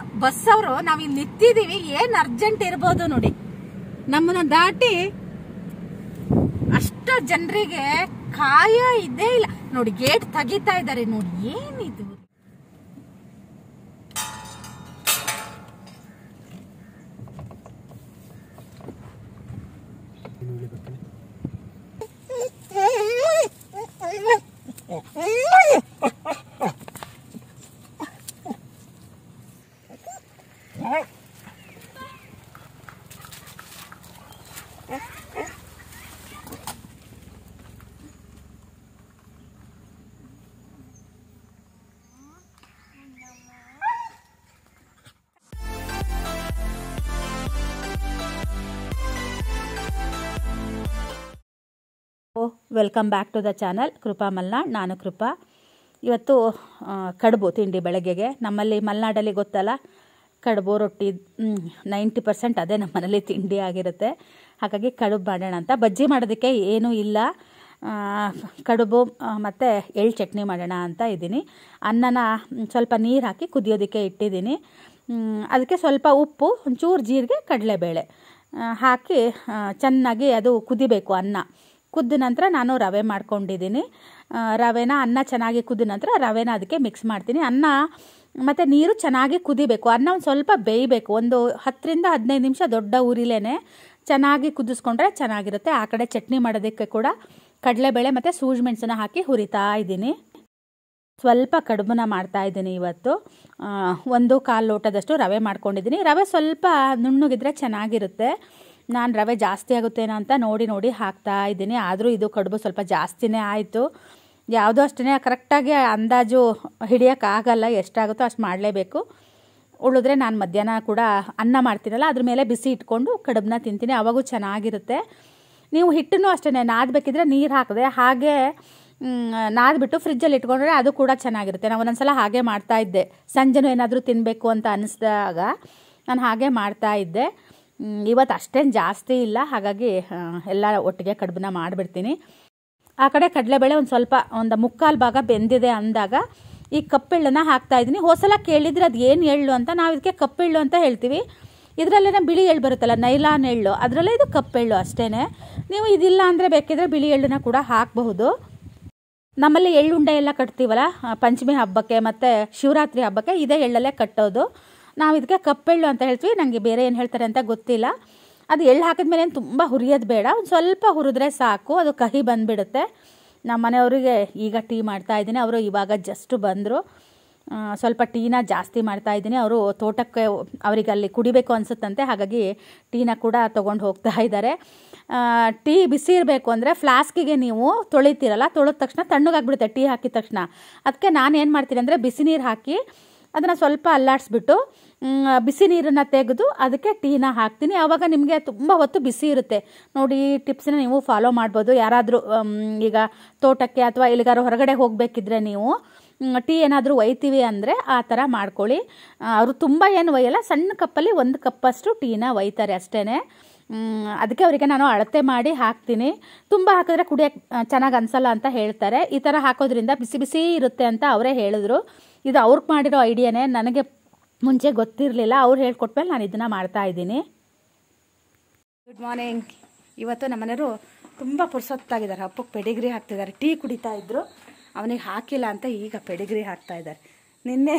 Bus ಅವರು ನಾವ್ ಇಲ್ಲಿ ನಿಂತಿದೀವಿ ಏನ್ ಅರ್ಜೆಂಟ್ ಇರ್ಬೋದು ನೋಡಿ ನಮ್ಮನ್ನ ದಾಟಿ ಅಷ್ಟ ಜನರಿಗೆ ಕಾಯ ಇದೇ ಇಲ್ಲ ನೋಡಿ ಗೇಟ್ ತೆಗಿತಾ ಇದ್ದಾರೆ ನೋಡಿ ಏನಿದು welcome back to the channel Krupa Malnad ನಾನು ಕೃಪಾ ಇವತ್ತು ಆ, ಕಡುಬು ತಿಂಡಿ ಬೆಳಗ್ಗೆಗೆ ನಮ್ಮಲ್ಲಿ ಮಲೆನಾಡಲ್ಲಿ ಗೊತ್ತಲ್ಲ ಕಡುಬು ರೊಟ್ಟಿ ನೈಂಟಿ ಪರ್ಸೆಂಟ್ ಅದೇ ನಮ್ಮ ಮನೇಲಿ ತಿಂಡಿ ಆಗಿರುತ್ತೆ ಹಾಗಾಗಿ ಕಡುಬು ಮಾಡೋಣ ಅಂತ ಬಜ್ಜಿ ಮಾಡೋದಕ್ಕೆ ಏನೂ ಇಲ್ಲ ಆ, ಕಡುಬು ಆ, ಮತ್ತು ಎಳ್ಳು ಚಟ್ನಿ ಮಾಡೋಣ ಅಂತ ಇದ್ದೀನಿ ಅನ್ನನ ಮ್, ಸ್ವಲ್ಪ ನೀರು ಹಾಕಿ ಕುದಿಯೋದಕ್ಕೆ ಇಟ್ಟಿದ್ದೀನಿ ಮ್, ಅದಕ್ಕೆ ಸ್ವಲ್ಪ ಉಪ್ಪು ಒಂಚೂರು ಜೀರಿಗೆ ಕಡಲೆಬೇಳೆ ಆ, ಹಾಕಿ ಆ, ಚೆನ್ನಾಗಿ ಅದು ಕುದಿಬೇಕು ಅನ್ನ ಕುದ್ದ ನಂತರ ನಾನು ರವೆ ಮಾಡ್ಕೊಂಡಿದ್ದೀನಿ ಆ, ರವೆನ ಅನ್ನ ಚೆನ್ನಾಗಿ ಕುದ್ದ ನಂತರ ರವೆನ ಅದಕ್ಕೆ ಮಿಕ್ಸ್ ಮಾಡ್ತೀನಿ ಅನ್ನ ಮತ್ತು ನೀರು ಚೆನ್ನಾಗಿ ಕುದಿಬೇಕು ಅನ್ನ ಒಂದು ಸ್ವಲ್ಪ ಬೇಯಬೇಕು ಒಂದು ಹತ್ತರಿಂದ ಹದಿನೈದು ನಿಮಿಷ ದೊಡ್ಡ ಉರಿಲೇನೆ ಚೆನ್ನಾಗಿ ಕುದಿಸ್ಕೊಂಡ್ರೆ ಚೆನ್ನಾಗಿರುತ್ತೆ ಆ ಕಡೆ ಚಟ್ನಿ ಮಾಡೋದಕ್ಕೆ ಕೂಡ ಕಡಲೆಬೇಳೆ ಮತ್ತು ಸೂಜಿ ಮೆಣಸನ್ನ ಹಾಕಿ ಹುರಿತಾ ಇದ್ದೀನಿ ಸ್ವಲ್ಪ ಕಡುಬನ್ನ ಮಾಡ್ತಾ ಇದ್ದೀನಿ ಇವತ್ತು ಆ, ಒಂದು ಕಾಲು ಲೋಟದಷ್ಟು ರವೆ ಮಾಡ್ಕೊಂಡಿದ್ದೀನಿ ರವೆ ಸ್ವಲ್ಪ ನುಣ್ಣಗಿದ್ರೆ ಚೆನ್ನಾಗಿರುತ್ತೆ ನಾನು ರವೆ ಜಾಸ್ತಿ ಆಗುತ್ತೇನೋ ಅಂತ ನೋಡಿ ನೋಡಿ ಹಾಕ್ತಾ ಇದ್ದೀನಿ ಆದರೂ ಇದು ಕಡುಬು ಸ್ವಲ್ಪ ಜಾಸ್ತಿನೇ ಆಯಿತು ಯಾವುದೋ ಅಷ್ಟೇ ಕರೆಕ್ಟಾಗಿ ಅಂದಾಜು ಹಿಡಿಯೋಕ್ಕಾಗಲ್ಲ ಎಷ್ಟಾಗುತ್ತೋ ಅಷ್ಟು ಮಾಡಲೇಬೇಕು ಉಳಿದ್ರೆ ನಾನು ಮಧ್ಯಾಹ್ನ ಕೂಡ ಅನ್ನ ಮಾಡ್ತೀನಲ್ಲ ಅದ್ರ ಮೇಲೆ ಬಿಸಿ ಇಟ್ಕೊಂಡು ಕಡುಬನ್ನ ತಿಂತೀನಿ ಅವಾಗೂ ಚೆನ್ನಾಗಿರುತ್ತೆ ನೀವು ಹಿಟ್ಟನ್ನು ಅಷ್ಟೇ ನಾದಬೇಕಿದ್ರೆ ನೀರು ಹಾಕಿದೆ ಹಾಗೆ ಮ್, ನಾದ್ಬಿಟ್ಟು ಫ್ರಿಜ್ಜಲ್ಲಿ ಇಟ್ಕೊಂಡ್ರೆ ಅದು ಕೂಡ ಚೆನ್ನಾಗಿರುತ್ತೆ ನಾವು ಒಂದೊಂದ್ಸಲ ಹಾಗೆ ಮಾಡ್ತಾ ಇದ್ದೆ ಸಂಜೆನೂ ಏನಾದರೂ ತಿನ್ನಬೇಕು ಅಂತ ಅನ್ನಿಸಿದಾಗ ನಾನು ಹಾಗೆ ಮಾಡ್ತಾ ಇದ್ದೆ ಮ್, ಇವತ್ತು ಅಷ್ಟೇನು ಜಾಸ್ತಿ ಇಲ್ಲ ಹಾಗಾಗಿ ಆ, ಎಲ್ಲ ಒಟ್ಟಿಗೆ ಕಡುಬನ್ನ ಮಾಡಿಬಿಡ್ತೀನಿ ಆ ಕಡೆ ಕಡಲೆಬೇಳೆ ಒಂದು ಸ್ವಲ್ಪ ಒಂದು ಮುಕ್ಕಾಲು ಭಾಗ ಬೆಂದಿದೆ ಅಂದಾಗ ಈ ಕಪ್ಪೆಳ್ಳನ್ನ ಹಾಕ್ತಾ ಇದ್ದೀನಿ ಹೋಸಲ ಕೇಳಿದ್ರೆ ಅದು ಏನು ಎಳ್ಳು ಅಂತ ನಾವು ಇದಕ್ಕೆ ಕಪ್ಪೆಳ್ಳು ಅಂತ ಹೇಳ್ತೀವಿ ಇದರಲ್ಲೇನೆ ಬಿಳಿ ಎಳ್ಳು ಬರುತ್ತಲ್ಲ ನೈಲಾನ್ ಎಳ್ಳು ಅದರಲ್ಲೇ ಇದು ಕಪ್ಪೆಳ್ಳು ಅಷ್ಟೇ ನೀವು ಇದಿಲ್ಲ ಅಂದರೆ ಬೇಕಿದ್ರೆ ಬಿಳಿ ಎಳ್ಳನ್ನ ಕೂಡ ಹಾಕಬಹುದು ನಮ್ಮಲ್ಲಿ ಎಳ್ಳುಂಡೆ ಎಲ್ಲ ಕಟ್ತೀವಲ್ಲ ಆ, ಪಂಚಮಿ ಹಬ್ಬಕ್ಕೆ ಮತ್ತು ಶಿವರಾತ್ರಿ ಹಬ್ಬಕ್ಕೆ ಇದೇ ಎಳ್ಳಲ್ಲೇ ಕಟ್ಟೋದು ನಾವು ಇದಕ್ಕೆ ಕಪ್ಪೆಳ್ಳು ಅಂತ ಹೇಳ್ತೀವಿ ನನಗೆ ಬೇರೆ ಏನು ಹೇಳ್ತಾರೆ ಅಂತ ಗೊತ್ತಿಲ್ಲ ಅದು ಎಳ್ಳು ಹಾಕಿದ್ಮೇಲೆ ಏನು ತುಂಬ ಹುರಿಯೋದು ಬೇಡ ಒಂದು ಸ್ವಲ್ಪ ಹುರಿದ್ರೆ ಸಾಕು ಅದು ಕಹಿ ಬಂದುಬಿಡುತ್ತೆ ನಮ್ಮ ಮನೆಯವರಿಗೆ ಈಗ ಟೀ ಮಾಡ್ತಾ ಇದ್ದೀನಿ ಅವರು ಇವಾಗ ಜಸ್ಟ್ ಬಂದರು ಆ, ಸ್ವಲ್ಪ ಟೀನ ಜಾಸ್ತಿ ಮಾಡ್ತಾ ಇದ್ದೀನಿ ಅವರು ತೋಟಕ್ಕೆ ಅವರಿಗೆ ಅಲ್ಲಿ ಕುಡಿಬೇಕು ಅನಿಸುತ್ತಂತೆ ಹಾಗಾಗಿ ಟೀನ ಕೂಡ ತೊಗೊಂಡು ಹೋಗ್ತಾ ಇದ್ದಾರೆ ಆ, ಟೀ ಬಿಸಿ ಇರಬೇಕು ಅಂದರೆ ಫ್ಲಾಸ್ಕಿಗೆ ನೀವು ತೊಳಿತೀರಲ್ಲ ತೊಳೆದ ತಕ್ಷಣ ತಣ್ಣಗಾಗ್ಬಿಡುತ್ತೆ ಟೀ ಹಾಕಿದ ತಕ್ಷಣ ಅದಕ್ಕೆ ನಾನು ಏನು ಮಾಡ್ತೀನಿ ಅಂದರೆ ಬಿಸಿ ನೀರು ಹಾಕಿ ಅದನ್ನು ಸ್ವಲ್ಪ ಅಲ್ಲಾಡಿಸ್ಬಿಟ್ಟು ಮ್, ಬಿಸಿ ನೀರನ್ನು ತೆಗೆದು ಅದಕ್ಕೆ ಟೀನ ಹಾಕ್ತೀನಿ ಆವಾಗ ನಿಮಗೆ ತುಂಬ ಹೊತ್ತು ಬಿಸಿ ಇರುತ್ತೆ ನೋಡಿ ಈ ಟಿಪ್ಸನ್ನ ನೀವು ಫಾಲೋ ಮಾಡ್ಬೋದು ಯಾರಾದರೂ ಈಗ ತೋಟಕ್ಕೆ ಅಥವಾ ಎಲ್ಲಿಗಾರು ಹೊರಗಡೆ ಹೋಗಬೇಕಿದ್ರೆ ನೀವು ಮ್, ಟೀ ಏನಾದರೂ ಒಯ್ತೀವಿ ಅಂದರೆ ಆ ಥರ ಮಾಡ್ಕೊಳ್ಳಿ ಅವರು ತುಂಬ ಏನು ಒಯ್ಯಲ್ಲ ಸಣ್ಣ ಕಪ್ಪಲ್ಲಿ ಒಂದು ಕಪ್ಪಷ್ಟು ಟೀನ ಒಯ್ತಾರೆ ಅಷ್ಟೇ ಅದಕ್ಕೆ ಅವರಿಗೆ ನಾನು ಅಳತೆ ಮಾಡಿ ಹಾಕ್ತೀನಿ ತುಂಬ ಹಾಕಿದ್ರೆ ಕುಡಿಯೋಕ್ಕೆ ಚೆನ್ನಾಗಿ ಅನ್ಸಲ್ಲ ಅಂತ ಹೇಳ್ತಾರೆ ಈ ಥರ ಹಾಕೋದ್ರಿಂದ ಬಿಸಿ ಬಿಸಿ ಇರುತ್ತೆ ಅಂತ ಅವರೇ ಹೇಳಿದ್ರು ಇದು ಅವ್ರಿಗೆ ಮಾಡಿರೋ ಐಡಿಯಾನೇ ನನಗೆ ಮುಂಚೆ ಗೊತ್ತಿರಲಿಲ್ಲ ಅವ್ರು ಹೇಳ್ಕೊಟ್ಮೇಲೆ ನಾನು ಇದನ್ನು ಮಾಡ್ತಾ ಇದ್ದೀನಿ ಗುಡ್ ಮಾರ್ನಿಂಗ್ ಇವತ್ತು ನಮ್ಮ ಮನೆಯವರು ತುಂಬ ಪುರ್ಸೊತ್ತಾಗಿದ್ದಾರೆ ಹಬ್ಬಕ್ಕೆ ಪೆಡಿಗ್ರಿ ಹಾಕ್ತಿದ್ದಾರೆ ಟೀ ಕುಡಿತಾ ಇದ್ರು ಅವನಿಗೆ ಹಾಕಿಲ್ಲ ಅಂತ ಈಗ ಪೆಡಿಗ್ರಿ ಹಾಕ್ತಾ ಇದ್ದಾರೆ ನಿನ್ನೆ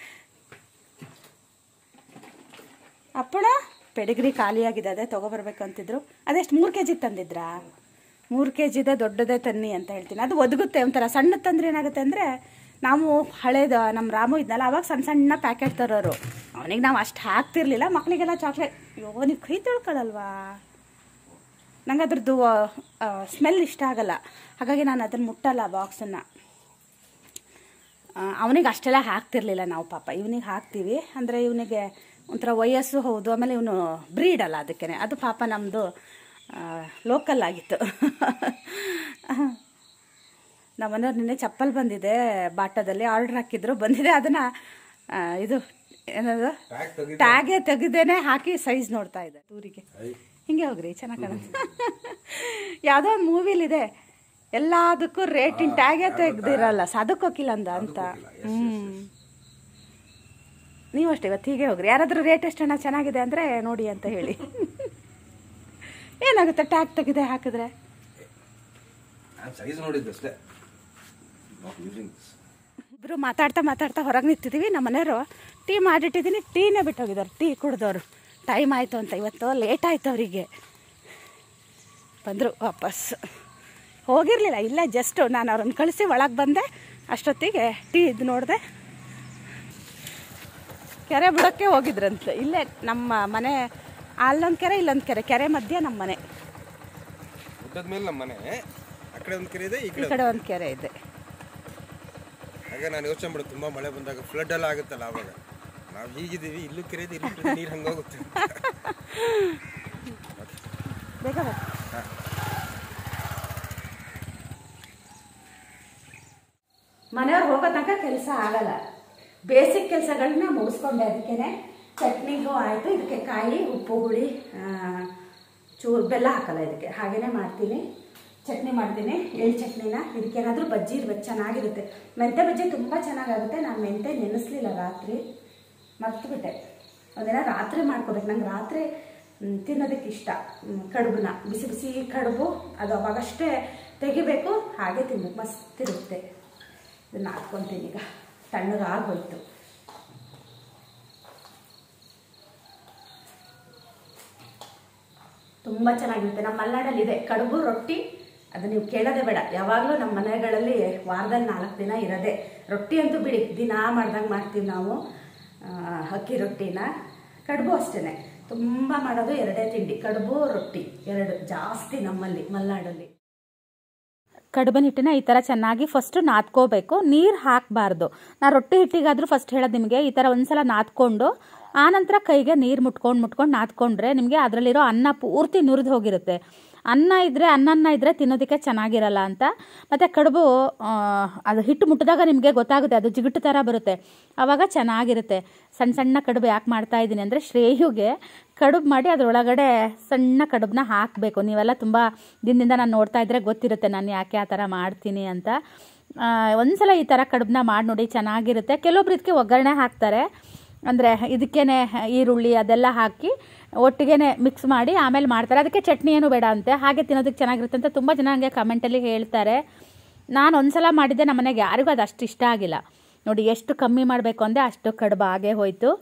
ಅಪ್ಪಣ ಪೆಡಿಗ್ರಿ ಖಾಲಿಯಾಗಿದೆ ಅದೇ ತೊಗೊಬರ್ಬೇಕು ಅಂತಿದ್ರು ಅದೆಷ್ಟು ಮೂರು ಕೆ ಜಿಗೆ ತಂದಿದ್ರಾ ಮೂರು ಕೆ ಜಿದೆ ದೊಡ್ಡದೇ ತನ್ನಿ ಅಂತ ಹೇಳ್ತೀನಿ ಅದು ಒದಗುತ್ತೆ ಒಂಥರ ಸಣ್ಣ ತಂದ್ರೆ ಏನಾಗುತ್ತೆ ಅಂದರೆ ನಾವು ಹಳೇದು ನಮ್ಮ ರಾಮು ಇದ್ನಲ್ಲ ಅವಾಗ ಸಣ್ಣ ಸಣ್ಣ ಪ್ಯಾಕೆಟ್ ತರೋರು ಅವನಿಗೆ ನಾವು ಅಷ್ಟು ಹಾಕ್ತಿರ್ಲಿಲ್ಲ ಮಕ್ಕಳಿಗೆಲ್ಲ ಚಾಕ್ಲೇಟ್ ಅಯ್ಯೋ ನೀವು ಕೈ ತೊಳ್ಕೊಳ್ಳಲ್ವಾ ನಂಗೆ ಅದ್ರದ್ದು ಸ್ಮೆಲ್ ಇಷ್ಟ ಆಗಲ್ಲ ಹಾಗಾಗಿ ನಾನು ಅದನ್ನು ಮುಟ್ಟಲ್ಲ ಬಾಕ್ಸನ್ನು ಅವನಿಗೆ ಅಷ್ಟೆಲ್ಲ ಹಾಕ್ತಿರ್ಲಿಲ್ಲ ನಾವು ಪಾಪ ಇವನಿಗೆ ಹಾಕ್ತೀವಿ ಅಂದರೆ ಇವನಿಗೆ ಒಂಥರ ವಯಸ್ಸು ಹೌದು ಆಮೇಲೆ ಇವನು ಬ್ರೀಡ್ ಅಲ್ಲ ಅದಕ್ಕೆ ಅದು ಪಾಪ ನಮ್ಮದು ಲೋಕಲ್ ಆಗಿತ್ತು ನಮ್ಮ ಮನೆಯವ್ರು ನಿನ್ನೆ ಚಪ್ಪಲ್ ಬಂದಿದೆ ಬಾಟದಲ್ಲಿ ಆರ್ಡರ್ ಹಾಕಿದ್ರು ಬಂದಿದೆ ಅದನ್ನು ಇದು ಏನದು ಟ್ಯಾಗೆ ತೆಗೆದೇನೆ ಹಾಕಿ ಸೈಜ್ ನೋಡ್ತಾ ಇದೆ ಊರಿಗೆ ಹಿಂಗೆ ಹೋಗ್ರಿ ಚೆನ್ನಾಗಿ ಕಾಣುತ್ತೆ ಯಾವುದೋ ಒಂದು ಮೂವಿಲಿದೆ ಎಲ್ಲದಕ್ಕೂ ರೇಟಿನ ಟ್ಯಾಗೇ ತೆಗ್ದಿರಲ್ಲ ಅದಕ್ಕೆ ಹೋಗಿಲ್ಲ ಅಂದ ಅಂತ ಹ್ಮ್ ನೀವು ಅಷ್ಟೇ ಇವತ್ತು ಹೀಗೆ ಹೋಗ್ರಿ ಯಾರಾದರೂ ರೇಟ್ ಎಷ್ಟು ಹಣ ಚೆನ್ನಾಗಿದೆ ಅಂದರೆ ನೋಡಿ ಅಂತ ಹೇಳಿ ಏನಾಗುತ್ತೆ ಟ್ಯಾಗ್ ತೆಗಿದೆ ಹಾಕಿದ್ರೆ ನಾನು ಸೈಜ್ ನೋಡಿದ್ದು ಅಷ್ಟೇ ನಾಟ್ ಯೂಸಿಂಗ್ ದಿಸ್ ಇಬ್ಬರು ಮಾತಾಡ್ತಾ ಮಾತಾಡ್ತಾ ಹೊರಗೆ ನಿಂತಿದ್ದೀವಿ ನಮ್ಮ ಮನೆಯವರು ಟೀ ಮಾಡಿಟ್ಟಿದ್ದೀನಿ ಟೀನೇ ಬಿಟ್ಟು ಹೋಗಿದ್ದಾರೆ ಟೀ ಕುಡಿದವರು ಟೈಮ್ ಆಯಿತು ಅಂತ ಇವತ್ತು ಲೇಟ್ ಆಯಿತು ಅವರಿಗೆ ಬಂದರು ವಾಪಸ್ ಹೋಗಿರಲಿಲ್ಲ ಇಲ್ಲೇ ಜಸ್ಟು ನಾನು ಅವ್ರನ್ನ ಕಳಿಸಿ ಒಳಗೆ ಬಂದೆ ಅಷ್ಟೊತ್ತಿಗೆ ಟೀ ಇದು ನೋಡಿದೆ ಕೆರೆ ಬುಡಕ್ಕೆ ಹೋಗಿದ್ರಂತೆ ಇಲ್ಲೇ ನಮ್ಮ ಮನೆ ಅಲ್ಲೊಂದು ಕೆರೆ ಇಲ್ಲೊಂದು ಕೆರೆ ಕೆರೆ ಮಧ್ಯೆ ನಮ್ಮ ಮನೆ ಗುಡ್ಡದ ಮೇಲೆ ನಮ್ಮ ಮನೆ ಆ ಕಡೆ ಒಂದು ಕೆರೆ ಇದೆ ಈ ಈ ಕಡೆ ಕಡೆ ಒಂದು ಕೆರೆ ಇದೆ ಹಾಗೆ ನಾನು ಯೋಚನೆ ಮಾಡೋದು ತುಂಬಾ ಮಳೆ ಬಂದಾಗ ಫ್ಲಡ್ ಎಲ್ಲ ಆಗುತ್ತಲ್ಲ ಅವಾಗ ನಾವು ಹೀಗಿದ್ದೀವಿ ಇಲ್ಲೂ ಕೆರೆ ಇದೆ ಇಲ್ಲೂ ನೀರು ಹಂಗೆ ಹೋಗುತ್ತೆ ಬೇಗ ಬಾ ಮನೆಯವ್ರು ಹೋಗೋ ತನಕ ಕೆಲಸ ಆಗಲ್ಲ ಬೇಸಿಕ್ ಕೆಲಸಗಳನ್ನ ಮುಗಿಸ್ಕೊಂಡೆ ಅದಕ್ಕೇನೆ ಚಟ್ನಿಗೂ ಆಯಿತು ಇದಕ್ಕೆ ಕಾಯಿ ಉಪ್ಪು ಹುಳಿ ಆ, ಚೂರು ಬೆಲ್ಲ ಹಾಕಲ್ಲ ಇದಕ್ಕೆ ಹಾಗೇನೆ ಮಾಡ್ತೀನಿ ಚಟ್ನಿ ಮಾಡ್ತೀನಿ ಎಳ್ಳು ಚಟ್ನಿನ ಇದಕ್ಕೇನಾದರೂ ಬಜ್ಜಿ ಇರ್ಬೇಕು ಚೆನ್ನಾಗಿರುತ್ತೆ ಮೆಂತೆ ಬಜ್ಜಿ ತುಂಬ ಚೆನ್ನಾಗಾಗುತ್ತೆ ನಾನು ಮೆಂತೆ ನೆನೆಸ್ಲಿಲ್ಲ ರಾತ್ರಿ ಮರ್ತುಬಿಟ್ಟೆ ಅದನ್ನ ರಾತ್ರಿ ಮಾಡ್ಕೋಬೇಕು ನಂಗೆ ರಾತ್ರಿ ಮ್, ತಿನ್ನೋದಕ್ಕೆ ಇಷ್ಟ ಮ್, ಕಡುಬನ್ನ ಬಿಸಿ ಬಿಸಿ ಕಡುಬು ಅದು ಅವಾಗಷ್ಟೇ ತೆಗಿಬೇಕು ಹಾಗೆ ತಿನ್ಬೇಕು ಮಸ್ತಿರುತ್ತೆ ಇದನ್ನ ಹಾಕ್ಕೊತೀನಿ ಈಗ ತಣ್ಣಗಾಗೋಯ್ತು ತುಂಬ ಚೆನ್ನಾಗಿರುತ್ತೆ ನಮ್ಮ ಮಲೆನಾಡಲ್ಲಿ ಇದೆ ಕಡುಬು ರೊಟ್ಟಿ ಅದು ನೀವು ಕೇಳೋದೇ ಬೇಡ ಯಾವಾಗಲೂ ನಮ್ಮ ಮನೆಗಳಲ್ಲಿ ವಾರದಲ್ಲಿ ನಾಲ್ಕು ದಿನ ಇರೋದೇ ರೊಟ್ಟಿ ಅಂತೂ ಬಿಡಿ ದಿನ ಮಾಡ್ದಂಗೆ ಮಾಡ್ತೀವಿ ನಾವು ಆ, ಅಕ್ಕಿ ರೊಟ್ಟಿನ ಕಡುಬು ಅಷ್ಟೇ ತುಂಬ ಮಾಡೋದು ಎರಡೇ ತಿಂಡಿ ಕಡುಬು ರೊಟ್ಟಿ ಎರಡು ಜಾಸ್ತಿ ನಮ್ಮಲ್ಲಿ ಮಲೆನಾಡಲ್ಲಿ ಕಡುಬಿನ ಹಿಟ್ಟನ್ನ ಈ ಥರ ಚೆನ್ನಾಗಿ ಫಸ್ಟ್ ನಾದ್ಕೋಬೇಕು ನೀರು ಹಾಕಬಾರ್ದು ನಾ ರೊಟ್ಟಿ ಹಿಟ್ಟಿಗಾದರೂ ಫಸ್ಟ್ ಹೇಳೋದು ನಿಮಗೆ ಈ ಥರ ಒಂದ್ಸಲ ನಾದ್ಕೊಂಡು ಆನಂತರ ಕೈಗೆ ನೀರು ಮುಟ್ಕೊಂಡು ಮುಟ್ಕೊಂಡು ನಾದ್ಕೊಂಡ್ರೆ ನಿಮಗೆ ಅದರಲ್ಲಿರೋ ಅನ್ನ ಪೂರ್ತಿ ನುರಿದು ಹೋಗಿರುತ್ತೆ ಅನ್ನ ಇದ್ದರೆ ಅನ್ನನ್ನ ಇದ್ದರೆ ತಿನ್ನೋದಕ್ಕೆ ಚೆನ್ನಾಗಿರಲ್ಲ ಅಂತ ಮತ್ತು ಕಡುಬು ಆ, ಅದು ಹಿಟ್ಟು ಮುಟ್ಟಿದಾಗ ನಿಮಗೆ ಗೊತ್ತಾಗುತ್ತೆ ಅದು ಜಿಗುಟು ಥರ ಬರುತ್ತೆ ಆವಾಗ ಚೆನ್ನಾಗಿರುತ್ತೆ ಸಣ್ಣ ಸಣ್ಣ ಕಡುಬು ಯಾಕೆ ಮಾಡ್ತಾ ಇದ್ದೀನಿ ಅಂದರೆ ಶ್ರೇಯುಗೆ ಕಡುಬು ಮಾಡಿ ಅದರೊಳಗಡೆ ಸಣ್ಣ ಕಡುಬನ್ನ ಹಾಕಬೇಕು ನೀವೆಲ್ಲ ತುಂಬ ದಿನದಿಂದ ನಾನು ನೋಡ್ತಾ ಇದ್ರೆ ಗೊತ್ತಿರುತ್ತೆ ನಾನು ಯಾಕೆ ಆ ಥರ ಮಾಡ್ತೀನಿ ಅಂತ ಆ, ಒಂದ್ಸಲ ಈ ಥರ ಕಡುಬನ್ನ ಮಾಡಿ ನೋಡಿ ಚೆನ್ನಾಗಿರುತ್ತೆ ಕೆಲವೊಬ್ರು ಇದಕ್ಕೆ ಒಗ್ಗರಣೆ ಹಾಕ್ತಾರೆ ಅಂದರೆ ಇದಕ್ಕೇನೆ ಈರುಳ್ಳಿ ಅದೆಲ್ಲ ಹಾಕಿ ಒಟ್ಟಿಗೆನೆ ಮಿಕ್ಸ್ ಮಾಡಿ ಆಮೇಲೆ ಮಾಡ್ತಾರೆ ಅದಕ್ಕೆ ಚಟ್ನಿ ಏನು ಬೇಡ ಅಂತೆ ಹಾಗೆ ತಿನ್ನೋದಕ್ಕೆ ಚೆನ್ನಾಗಿರುತ್ತೆ ಅಂತ ತುಂಬ ಜನ ನನಗೆ ಕಮೆಂಟಲ್ಲಿ ಹೇಳ್ತಾರೆ ನಾನು ಒಂದ್ಸಲ ಮಾಡಿದ್ದೆ ನಮ್ಮ ಮನೆಗೆ ಯಾರಿಗೂ ಅದು ಅಷ್ಟು ಇಷ್ಟ ಆಗಿಲ್ಲ ನೋಡಿ ಎಷ್ಟು ಕಮ್ಮಿ ಮಾಡಬೇಕು ಅಂದರೆ ಅಷ್ಟು ಕಡುಬು ಆಗೇ ಹೋಯಿತು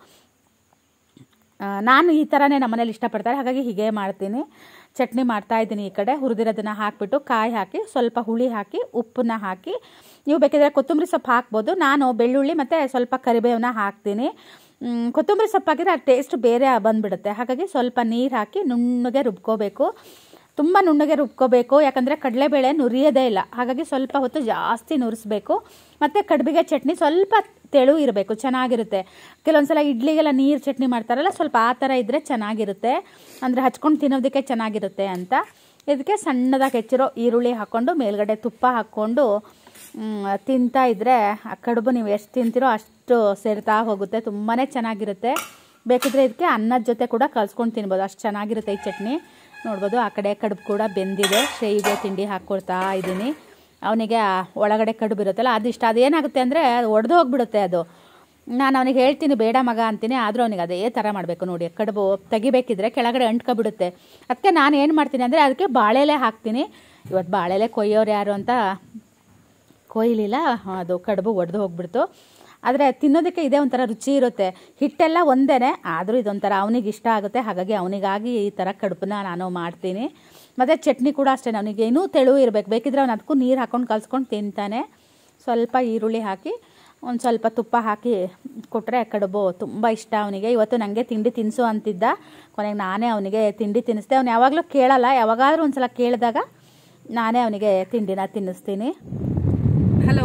ಆ, ನಾನು ಈ ಥರನೇ ನಮ್ಮ ಮನೇಲಿ ಇಷ್ಟಪಡ್ತಾರೆ ಹಾಗಾಗಿ ಹೀಗೆ ಮಾಡ್ತೀನಿ ಚಟ್ನಿ ಮಾಡ್ತಾ ಇದ್ದೀನಿ ಈ ಕಡೆ ಹುರಿದಿರೋದನ್ನ ಹಾಕಿಬಿಟ್ಟು ಕಾಯಿ ಹಾಕಿ ಸ್ವಲ್ಪ ಹುಳಿ ಹಾಕಿ ಉಪ್ಪನ್ನ ಹಾಕಿ ನೀವು ಬೇಕಿದ್ರೆ ಕೊತ್ತಂಬರಿ ಸೊಪ್ಪು ಹಾಕ್ಬೋದು ನಾನು ಬೆಳ್ಳುಳ್ಳಿ ಮತ್ತು ಸ್ವಲ್ಪ ಕರಿಬೇವನ್ನ ಹಾಕ್ತೀನಿ ಮ್, ಕೊತ್ತಂಬರಿ ಸೊಪ್ಪು ಹಾಕಿದ್ರೆ ಆ ಟೇಸ್ಟ್ ಬೇರೆ ಬಂದುಬಿಡುತ್ತೆ ಹಾಗಾಗಿ ಸ್ವಲ್ಪ ನೀರು ಹಾಕಿ ನುಣ್ಣಗೆ ರುಬ್ಕೋಬೇಕು ತುಂಬ ನುಣ್ಣಗೆ ರುಬ್ಕೋಬೇಕು ಯಾಕಂದರೆ ಕಡಲೆಬೇಳೆ ನುರಿಯೋದೇ ಇಲ್ಲ ಹಾಗಾಗಿ ಸ್ವಲ್ಪ ಹೊತ್ತು ಜಾಸ್ತಿ ನುರಿಸ್ಬೇಕು ಮತ್ತು ಕಡುಬಿಗೆ ಚಟ್ನಿ ಸ್ವಲ್ಪ ತೆಳು ಇರಬೇಕು ಚೆನ್ನಾಗಿರುತ್ತೆ ಕೆಲವೊಂದ್ಸಲ ಇಡ್ಲಿಗೆಲ್ಲ ನೀರು ಚಟ್ನಿ ಮಾಡ್ತಾರಲ್ಲ ಸ್ವಲ್ಪ ಆ ಥರ ಇದ್ದರೆ ಚೆನ್ನಾಗಿರುತ್ತೆ ಅಂದರೆ ಹಚ್ಕೊಂಡು ತಿನ್ನೋದಕ್ಕೆ ಚೆನ್ನಾಗಿರುತ್ತೆ ಅಂತ ಇದಕ್ಕೆ ಸಣ್ಣದಾಗಿ ಹೆಚ್ಚಿರೋ ಈರುಳ್ಳಿ ಹಾಕ್ಕೊಂಡು ಮೇಲ್ಗಡೆ ತುಪ್ಪ ಹಾಕ್ಕೊಂಡು ಮ್, ತಿಂತಾ ಇದ್ದರೆ ಆ ಕಡುಬು ನೀವು ಎಷ್ಟು ತಿಂತೀರೋ ಅಷ್ಟು ಸೇರ್ತಾ ಹೋಗುತ್ತೆ ತುಂಬಾ ಚೆನ್ನಾಗಿರುತ್ತೆ ಬೇಕಿದ್ರೆ ಇದಕ್ಕೆ ಅನ್ನದ ಜೊತೆ ಕೂಡ ಕಲ್ಸ್ಕೊಂಡು ತಿನ್ಬೋದು ಅಷ್ಟು ಚೆನ್ನಾಗಿರುತ್ತೆ ಈ ಚಟ್ನಿ ನೋಡ್ಬೋದು ಆ ಕಡೆ ಕಡುಬು ಕೂಡ ಬೆಂದಿದೆ ಶ್ರೇಯಿಗೆ ತಿಂಡಿ ಹಾಕ್ಕೊಡ್ತಾ ಇದ್ದೀನಿ ಅವನಿಗೆ ಆ ಒಳಗಡೆ ಕಡುಬು ಇರುತ್ತಲ್ಲ ಅದು ಇಷ್ಟ ಅದೇನಾಗುತ್ತೆ ಅಂದರೆ ಒಡೆದು ಹೋಗ್ಬಿಡುತ್ತೆ ಅದು ನಾನು ಅವನಿಗೆ ಹೇಳ್ತೀನಿ ಬೇಡ ಮಗ ಅಂತೀನಿ ಆದರೂ ಅವನಿಗೆ ಅದೇ ಥರ ಮಾಡಬೇಕು ನೋಡಿ ಕಡುಬು ತೆಗಿಬೇಕಿದ್ರೆ ಕೆಳಗಡೆ ಅಂಟ್ಕೊಬಿಡುತ್ತೆ ಅದಕ್ಕೆ ನಾನು ಏನು ಮಾಡ್ತೀನಿ ಅಂದರೆ ಅದಕ್ಕೆ ಬಾಳೆಲೆ ಹಾಕ್ತೀನಿ ಇವತ್ತು ಬಾಳೆಲೆ ಕೊಯ್ಯೋರು ಯಾರು ಅಂತ ಕೊಯ್ಲಿಲ್ಲ ಅದು ಕಡುಬು ಒಡೆದು ಹೋಗ್ಬಿಡ್ತು ಆದರೆ ತಿನ್ನೋದಕ್ಕೆ ಇದೇ ಒಂಥರ ರುಚಿ ಇರುತ್ತೆ ಹಿಟ್ಟೆಲ್ಲ ಒಂದೇ ಆದರೂ ಇದೊಂಥರ ಅವನಿಗೆ ಇಷ್ಟ ಆಗುತ್ತೆ ಹಾಗಾಗಿ ಅವನಿಗಾಗಿ ಈ ಥರ ಕಡುಬನ್ನ ನಾನು ಮಾಡ್ತೀನಿ ಮತ್ತು ಚಟ್ನಿ ಕೂಡ ಅಷ್ಟೇ ಅವನಿಗೆ ಇನ್ನೂ ತೆಳು ಇರಬೇಕು ಬೇಕಿದ್ರೆ ಅವ್ನು ಅದಕ್ಕೂ ನೀರು ಹಾಕ್ಕೊಂಡು ಕಲ್ಸ್ಕೊಂಡು ತಿಂತಾನೆ ಸ್ವಲ್ಪ ಈರುಳ್ಳಿ ಹಾಕಿ ಒಂದು ಸ್ವಲ್ಪ ತುಪ್ಪ ಹಾಕಿ ಕೊಟ್ಟರೆ ಕಡುಬು ತುಂಬ ಇಷ್ಟ ಅವನಿಗೆ ಇವತ್ತು ನನಗೆ ತಿಂಡಿ ತಿನ್ನಿಸು ಅಂತಿದ್ದ ಕೊನೆಗೆ ನಾನೇ ಅವನಿಗೆ ತಿಂಡಿ ತಿನ್ನಿಸ್ದೆ ಅವ್ನು ಯಾವಾಗಲೂ ಕೇಳಲ್ಲ ಯಾವಾಗಾದ್ರೂ ಒಂದು ಸಲ ಕೇಳಿದಾಗ ನಾನೇ ಅವನಿಗೆ ತಿಂಡಿನ ತಿನ್ನಿಸ್ತೀನಿ ಹಲೋ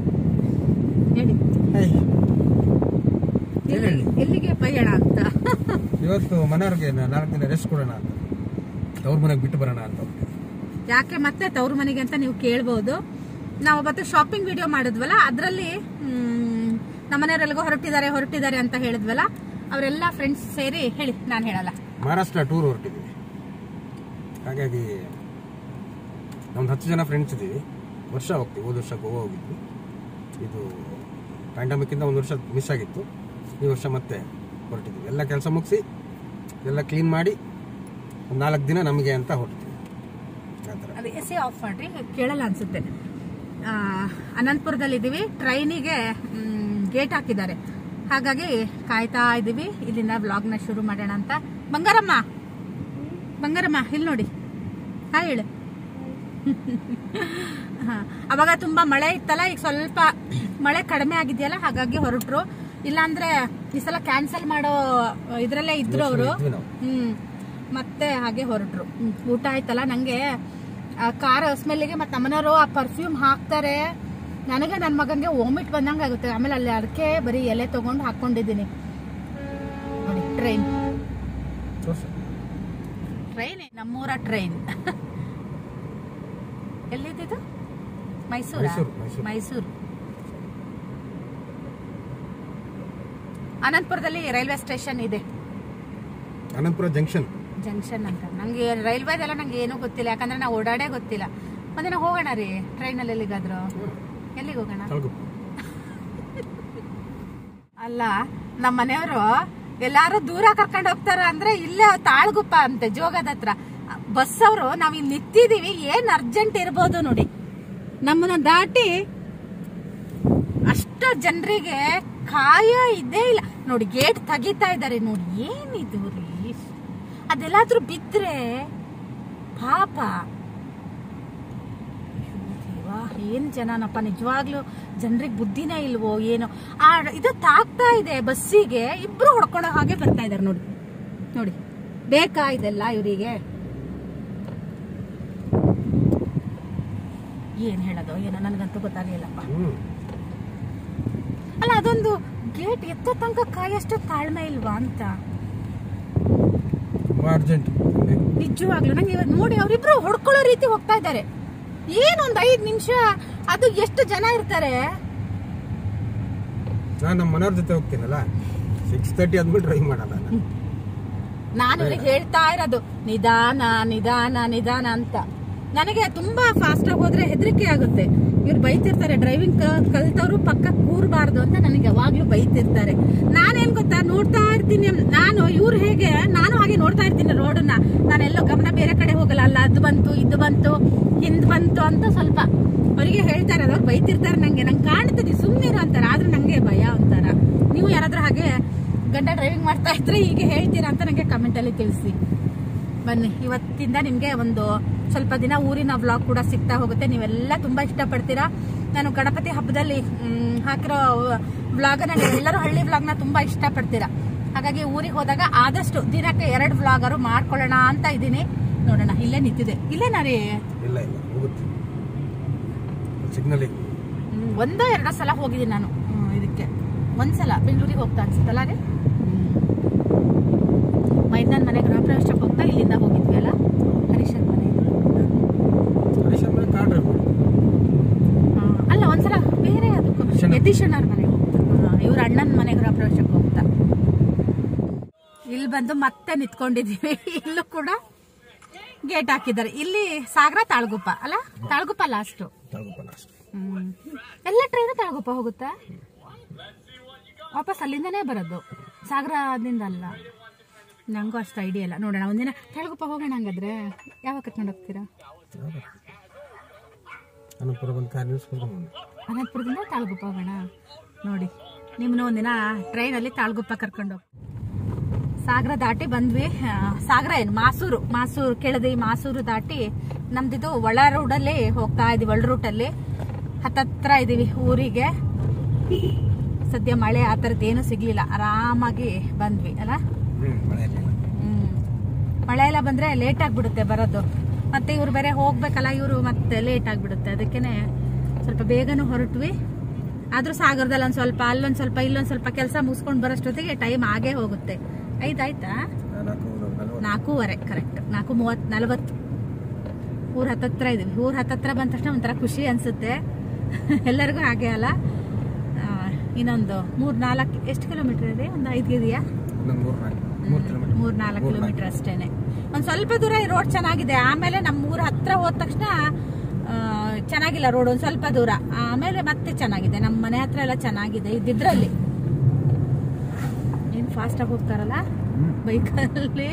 ಹೇಳಿ ಎಲ್ಲಿಗೆ ಪಯಣ ಅಂತ ಇವತ್ತು ಮನೆಯವ್ರಿಗೆ ನಾಲ್ಕು ದಿನ ರೆಸ್ಟ್ ಕೊಡೋಣ ಅಂತ ಅವ್ರ ಮನೆಗೆ ಬಿಟ್ಟು ಬರೋಣ ಅಂತ ಯಾಕೆ ಮತ್ತೆ ತವ್ರ ಮನೆಗೆ ಅಂತ ನೀವು ಕೇಳ್ಬೋದು ನಾವು ಅವತ್ತು ಶಾಪಿಂಗ್ ವಿಡಿಯೋ ಮಾಡಿದ್ವಲ್ಲ ಅದರಲ್ಲಿ ನಮ್ಮನೆಯವರೆಲ್ಗೋ ಹೊರಟಿದ್ದಾರೆ ಹೊರಟಿದ್ದಾರೆ ಅಂತ ಹೇಳಿದ್ವಲ್ಲ ಅವರೆಲ್ಲ ಫ್ರೆಂಡ್ಸ್ ಸೇರಿ ಹೇಳಿ ನಾನು ಹೇಳಲ್ಲ ಮಹಾರಾಷ್ಟ್ರ ಟೂರ್ ಹೊರಟಿದ್ದೀವಿ ಹಾಗಾಗಿ ಒಂದು ಹತ್ತು ಜನ ಫ್ರೆಂಡ್ಸ್ ಇದ್ದೀವಿ ವರ್ಷ ಹೋಗ್ತೀವಿ ಹೋದ ವರ್ಷ ಗೋವಾ ಹೋಗಿದ್ವಿ ಇದು ಪ್ಯಾಂಡಮಿಕ್ಕಿಂದ ಒಂದು ವರ್ಷ ಮಿಸ್ ಆಗಿತ್ತು ಈ ವರ್ಷ ಮತ್ತೆ ಹೊರಟಿದ್ವಿ ಎಲ್ಲ ಕೆಲಸ ಮುಗಿಸಿ ಎಲ್ಲ ಕ್ಲೀನ್ ಮಾಡಿ ಒಂದು ನಾಲ್ಕು ದಿನ ನಮಗೆ ಅಂತ ಹೊರಟಿದ್ವಿ ಆ ಥರ ಅದು ಎ ಸಿ ಆಫ್ ಮಾಡ್ರಿ ಕೇಳಲ್ಲ ಅನ್ಸುತ್ತೆ ಆ, ಅನಂತಪುರದಲ್ಲಿದ್ದೀವಿ ಟ್ರೈನಿಗೆ ಗೇಟ್ ಹಾಕಿದ್ದಾರೆ ಹಾಗಾಗಿ ಕಾಯ್ತಾ ಇದ್ದೀವಿ ಇಲ್ಲಿಂದ ವ್ಲಾಗ್ನ ಶುರು ಮಾಡೋಣ ಅಂತ ಬಂಗಾರಮ್ಮ ಬಂಗಾರಮ್ಮ ಇಲ್ಲಿ ನೋಡಿ ಹಾಯ್ ಹೇಳು ಹಾ. ಅವಾಗ ತುಂಬಾ ಮಳೆ ಇತ್ತಲ್ಲ ಈಗ ಸ್ವಲ್ಪ ಮಳೆ ಕಡಿಮೆ ಆಗಿದೆಯಲ್ಲ ಹಾಗಾಗಿ ಹೊರಟ್ರು ಇಲ್ಲಾಂದ್ರೆ ಈ ಸಲ ಕ್ಯಾನ್ಸಲ್ ಮಾಡೋ ಇದ್ರಲ್ಲೇ ಇದ್ರು ಅವರು ಇದ್ವಿ ನಾವು ಹ್ಮ್ ಮತ್ತೆ ಹಾಗೆ ಹೊರಟ್ರು ಹ್ಮ್. ಊಟ ಆಯ್ತಲ್ಲ ನಂಗೆ ಆ ಕಾರ್ ಸ್ಮೆಲ್ಗೆ ಮತ್ತೆ ನಮ್ಮನೆಯವರು ಆ ಪರ್ಫ್ಯೂಮ್ ಹಾಕ್ತಾರೆ ನನಗೆ ನನ್ನ ಮಗಂಗೆ ವಾಮಿಟ್ ಬಂದಂಗೆ ಆಗುತ್ತೆ ಆಮೇಲೆ ಅಲ್ಲಿ ಅದಕ್ಕೆ ಬರೀ ಎಲೆ ತಗೊಂಡು ಹಾಕೊಂಡಿದ್ದೀನಿ ನೋಡಿ ಟ್ರೈನ್ ತೋರ್ಸು. ಟ್ರೈನ್ ನಮ್ಮೂರ ಟ್ರೈನ್ ಎಲ್ಲಿದ್ದು ಮೈಸೂರ ಮೈಸೂರು, ಮೈಸೂರು. ಮೈಸೂರು ಅನಂತಪುರದಲ್ಲಿ ರೈಲ್ವೆ ಸ್ಟೇಷನ್ ಇದೆ ಅನಂತಪುರ ಜಂಕ್ಷನ್ ಜಂಕ್ಷನ್ ಅಂತ ನಂಗೆ ರೈಲ್ವೆದೆಲ್ಲ ನಂಗೆ ಏನೂ ಗೊತ್ತಿಲ್ಲ ಯಾಕಂದ್ರೆ ನಾವು ಓಡಾಡೇ ಗೊತ್ತಿಲ್ಲ ಒಂದಿನ ಹೋಗೋಣ ರೀ ಟ್ರೈನಲ್ಲಿ ಎಲ್ಲಿಗಾದ್ರು ಎಲ್ಲಿಗೆ ಹೋಗೋಣ ತಲಗುಪ್ಪ ಅಲ್ಲ ನಮ್ಮ ಮನೆಯವರು ಎಲ್ಲಾರು ದೂರ ಕರ್ಕೊಂಡು ಹೋಗ್ತಾರ ಅಂದ್ರೆ ಇಲ್ಲೇ ತಾಳ್ಗುಪ್ಪ ಅಂತೆ ಜೋಗದ ಹತ್ರ ಬಸ್ ಅವರು ನಾವ್ ಇಲ್ಲಿ ನಿಂತಿದೀವಿ ಏನ್ ಅರ್ಜೆಂಟ್ ಇರ್ಬೋದು ನೋಡಿ ನಮ್ಮನ್ನ ದಾಟಿ ಅಷ್ಟು ಜನರಿಗೆ ಕಾಯ ಇದೇ ಇಲ್ಲ ನೋಡಿ ಗೇಟ್ ತೆಗಿತಾ ಇದ್ದಾರೆ ನೋಡಿ ಏನಿದು ರೀ ಅದೆಲ್ಲಾದ್ರೂ ಬಿದ್ರೆ ಪಾಪ ಅಯ್ಯೋ ದೇವಾ, ಏನ್ ಜನನಪ್ಪ ನಿಜವಾಗ್ಲೂ ಜನರಿಗೆ ಬುದ್ಧಿನೇ ಇಲ್ವೋ ಏನೋ ಆ ಇದು ತಾಕ್ತಾ ಇದೆ ಬಸ್ಸಿಗೆ ಇಬ್ರು ಹೊಡ್ಕೊಳ್ಳೋ ಹಾಗೆ ಬರ್ತಾ ಇದಾರೆ ನೋಡಿ ನೋಡಿ ಬೇಕಾ ಇದೆಲ್ಲ ಇವರಿಗೆ ಏನ್ ಹೇಳೋದು ಏನೋ ನನಗಂತೂ ಗೊತ್ತಾಗ್ಲಿಲ್ಲಪ್ಪ ಹ್ಞೂ ಅಲ್ಲ ಅದೊಂದು ಗೇಟ್ ಎತ್ತೋ ತನಕ ಕಾಯಷ್ಟು ತಾಳ್ಮೆ ಇಲ್ವಾ ಅಂತ ತುಂಬ ಅರ್ಜೆಂಟ್ ನಿಜವಾಗ್ಲು ನಂಗೆ ಇವತ್ತು ನೋಡಿ ಅವರಿಬ್ರು ಹೊಡ್ಕೊಳ್ಳೋ ರೀತಿ ಹೋಗ್ತಾ ಇದ್ದಾರೆ ಏನೊಂದ್ ಐದ್ ನಿಮಿಷ ಅದು ಎಷ್ಟು ಜನ ಇರ್ತಾರೆ ನಾನು ನಮ್ಮ ಮನೆಯವ್ರ ಜೊತೆ ಹೋಗ್ತೀನಲ್ಲ ಸಿಕ್ಸ್ ತರ್ಟಿ ಆದ್ಮೇಲೆ ಡ್ರೈವ್ ಮಾಡಲ್ಲ ನಾನು ನಾನು ಇವ್ರಿಗೆ ಹೇಳ್ತಾ ಇರೋದು ನಿಧಾನ ನಿಧಾನ ನಿಧಾನ ಅಂತ ನನಗೆ ತುಂಬಾ ಫಾಸ್ಟ್ ಆಗಿ ಹೋದ್ರೆ ಹೆದರಿಕೆ ಆಗುತ್ತೆ ಇವ್ರು ಬೈತಿರ್ತಾರೆ ಡ್ರೈವಿಂಗ್ ಕಲ್ತವ್ರು ಪಕ್ಕ ಕೂರಬಾರ್ದು ಅಂತ ನನಗೆ ಯಾವಾಗ್ಲೂ ಬೈತಿರ್ತಾರೆ ನಾನೇನ್ ಗೊತ್ತಾ ನೋಡ್ತಾ ಇರ್ತೀನಿ ನಾನು ಇವ್ರು ಹೇಗೆ ನಾನು ಹಾಗೆ ನೋಡ್ತಾ ಇರ್ತೀನಿ ರೋಡನ್ನ ನಾನೆಲ್ಲೋ ಗಮನ ಬೇರೆ ಕಡೆ ಹೋಗಲ್ಲ ಅಲ್ಲ ಅದು ಬಂತು ಇದು ಬಂತು ಹಿಂದ್ ಬಂತು ಅಂತ ಸ್ವಲ್ಪ ಅವರಿಗೆ ಹೇಳ್ತಾರೆ ಅವ್ರು ಬೈತಿರ್ತಾರೆ ನಂಗೆ ನಂಗೆ ಕಾಣ್ತದೆ ಸುಮ್ಮನಿರು ಅಂತಾರೆ ಆದ್ರೂ ನಂಗೆ ಭಯ ಅಂತಾರ ನೀವು ಯಾರಾದ್ರೂ ಹಾಗೆ ಗಂಡ ಡ್ರೈವಿಂಗ್ ಮಾಡ್ತಾ ಇದ್ರೆ ಹೀಗೆ ಹೇಳ್ತೀರಾ ಅಂತ ನನಗೆ ಕಮೆಂಟ್ ಅಲ್ಲಿ ತಿಳಿಸಿ ಬನ್ನಿ ಇವತ್ತಿಂದ ನಿಮ್ಗೆ ಒಂದು ಸ್ವಲ್ಪ ದಿನ ಊರಿನ ವ್ಲಾಗ್ ಕೂಡ ಸಿಗ್ತಾ ಹೋಗುತ್ತೆ ನೀವೆಲ್ಲ ತುಂಬಾ ಇಷ್ಟಪಡ್ತೀರಾ ನಾನು ಗಣಪತಿ ಹಬ್ಬದಲ್ಲಿ ಮ್, ಹಾಕಿರೋ ವ್ಲಾಗನ್ನ ನೀವೆಲ್ಲರೂ ಹಳ್ಳಿ ವ್ಲಾಗ್ನ ತುಂಬಾ ಇಷ್ಟಪಡ್ತೀರಾ ಹಾಗಾಗಿ ಊರಿಗೆ ಹೋದಾಗ ಆದಷ್ಟು ದಿನಕ್ಕೆ ಎರಡು ವ್ಲಾಗರು ಮಾಡ್ಕೊಳ್ಳೋಣ ಅಂತ ಇದ್ದೀನಿ ನೋಡೋಣ ಇಲ್ಲೇ ನಿಂತಿದೆ ಇಲ್ಲೇನಾ ರೀ ಇಲ್ಲ ಇಲ್ಲ ಹೋಗುತ್ತೆ ಸಿಗ್ನಲ್ ಹ್ಮ್, ಒಂದೋ ಎರಡೋ ಸಲ ಹೋಗಿದ್ದೀನಿ ನಾನು ಹ್ಮ್, ಇದಕ್ಕೆ ಒಂದ್ಸಲ ಬೆಂಗಳೂರಿಗೆ ಹೋಗ್ತಾ ಅನ್ಸುತ್ತಲ್ಲ ರೀ ಮೈದಾನ್ ಮನೆ ಗೃಹ ಪ್ರವೇಶಕ್ಕೆ ಹೋಗ್ತಾ ಇಲ್ಲಿಂದ ಹೋಗಿದ್ವಿ ಅಲ್ಲ ಹರೀಶನ್ ಮನೆ ಹರೀಶನ್ ಮೇಲೆ ಕಾರ್ ಡ್ರೈವ್ ಮಾಡಿ ಆ, ಅಲ್ಲ ಒಂದ್ಸಲ ಬೇರೆ ಅದಕ್ಕೂ ಯತೀಶಣ್ಣ. ಯತೀಶಣ್ಣವ್ರ ಮನೆಗೆ ಹೋಗ್ತಾ ಇವ್ರ ಅಣ್ಣನ ಮನೆ ಗೃಹ ಪ್ರವೇಶಕ್ಕೆ ಹೋಗ್ತಾ ಇಲ್ಲಿ ಬಂದು ಮತ್ತೆ ನಿಂತ್ಕೊಂಡಿದೀವಿ ಇಲ್ಲೂ ಕೂಡ ಗೇಟ್ ಹಾಕಿದ್ದಾರೆ ಇಲ್ಲಿ ಸಾಗರ ತಾಳ್ಗುಪ್ಪ ಅಲ್ಲ ತಾಳ್ಗುಪ್ಪ ಲಾಸ್ಟು ತಲಗುಪ್ಪ ಲಾಸ್ಟ್ ಹ್ಮ್. ಎಲ್ಲ ಟ್ರೈನ್ ತಾಳ್ಗುಪ್ಪ ಹೋಗುತ್ತಾ ವಾಪಸ್ ಅಲ್ಲಿಂದನೇ ಬರೋದು ಸಾಗರದಿಂದ ಅಲ್ಲ ನಂಗೂ ಅಷ್ಟು ಐಡಿಯಾ ಇಲ್ಲ ನೋಡೋಣ ಒಂದಿನ ತಾಳ್ಗುಪ್ಪ ಹೋಗೋಣ ಹಂಗಾದ್ರೆ ಯಾವಾಗ ಕರ್ಕೊಂಡು ಹೋಗ್ತೀರಾ ಅನಂತಪುರ ಬಂದು ಕಾರ್ ನಿಲ್ಸ್ಕೊಂಡು ಅನಂತಪುರದಿಂದ ತಾಳ್ಗುಪ್ಪ ಹೋಗೋಣ ನೋಡಿ ನಿಮ್ಮನ್ನ ಒಂದಿನ ಟ್ರೈನಲ್ಲಿ ತಾಳ್ಗುಪ್ಪ ಕರ್ಕೊಂಡು ಹೋಗ್ ಸಾಗರ ದಾಟಿ ಬಂದ್ವಿ ಆ, ಸಾಗರ ಏನು ಮಾಸೂರು ಮಾಸೂರು ಕೆಳದಿ ಮಾಸೂರು ದಾಟಿ ನಮ್ದಿದು ಒಳ ರೋಡಲ್ಲಿ ಹೋಗ್ತಾ ಇದೀವಿ ಒಳ ರೂಟಲ್ಲಿ ಹತ್ತತ್ರ ಇದೀವಿ ಊರಿಗೆ ಸದ್ಯ ಮಳೆ ಆ ಥರದ್ದು ಏನೂ ಸಿಗ್ಲಿಲ್ಲ ಆರಾಮಾಗಿ ಬಂದ್ವಿ ಅಲ್ಲ ಹ್ಞೂ ಮಳೆ ಇರಲಿಲ್ಲ ಹ್ಮ್. ಮಳೆ ಎಲ್ಲ ಬಂದ್ರೆ ಲೇಟ್ ಆಗ್ಬಿಡುತ್ತೆ ಬರೋದು ಮತ್ತೆ ಇವ್ರು ಬೇರೆ ಹೋಗ್ಬೇಕಲ್ಲ ಇವರು ಮತ್ತೆ ಲೇಟ್ ಆಗ್ಬಿಡುತ್ತೆ ಅದಕ್ಕೇನೆ ಸ್ವಲ್ಪ ಬೇಗನೂ ಹೊರಟ್ವಿ ಆದ್ರೂ ಸಾಗರದಲ್ಲಿ ಒಂದ್ ಸ್ವಲ್ಪ ಅಲ್ಲೊಂದ್ ಸ್ವಲ್ಪ ಇಲ್ಲೊಂದ್ ಸ್ವಲ್ಪ ಕೆಲಸ ಮುಗಿಸ್ಕೊಂಡು ಬರೋಷ್ಟೊತ್ತಿಗೆ ಟೈಮ್ ಆಗೇ ಹೋಗುತ್ತೆ ಐದಾಯ್ತಾ ನಾಲ್ಕು ನಲ್ವತ್ತು ನಾಲ್ಕೂವರೆ ಕರೆಕ್ಟ್ ನಾಲ್ಕು ಮೂವತ್ ನಲವತ್ತು ಊರ್ ಹತ್ತತ್ರ ಇದೀವಿ ಊರ್ ಹತ್ತತ್ರ ಬಂದ ತಕ್ಷಣ ಒಂಥರ ಖುಷಿ ಅನ್ಸುತ್ತೆ ಎಲ್ಲರಿಗೂ ಹಾಗೆ ಅಲ್ಲ ಆ, ಇನ್ನೊಂದು ಮೂರ್ ನಾಲ್ಕು ಎಷ್ಟು ಕಿಲೋಮೀಟರ್ ಇದೆ ಒಂದು ಐದು ಇದೆಯಾ ಇನ್ನೊಂದು ಮೂರು ನಾಲ್ಕು ಮೂರು ಕಿಲೋಮೀಟರ್ ಮೂರ್ ನಾಲ್ಕು ಕಿಲೋಮೀಟರ್ ಅಷ್ಟೇನೆ ಒಂದ್ ಸ್ವಲ್ಪ ದೂರ ರೋಡ್ ಚೆನ್ನಾಗಿದೆ ಆಮೇಲೆ ನಮ್ಮ ಊರ ಹತ್ರ ಹೋದ ತಕ್ಷಣ ಆ, ಚೆನ್ನಾಗಿಲ್ಲ ರೋಡ್ ಒಂದ್ ಸ್ವಲ್ಪ ದೂರ ಆಮೇಲೆ ಮತ್ತೆ ಚೆನ್ನಾಗಿದೆ ನಮ್ಮ ಮನೆ ಹತ್ರ ಎಲ್ಲ ಚೆನ್ನಾಗಿದೆ ಇದ್ದಿದ್ರಲ್ಲಿ ಫಾಸ್ಟಾಗಿ ಹೋಗ್ತಾರಲ್ಲ ಬೈಕಲ್ಲಿ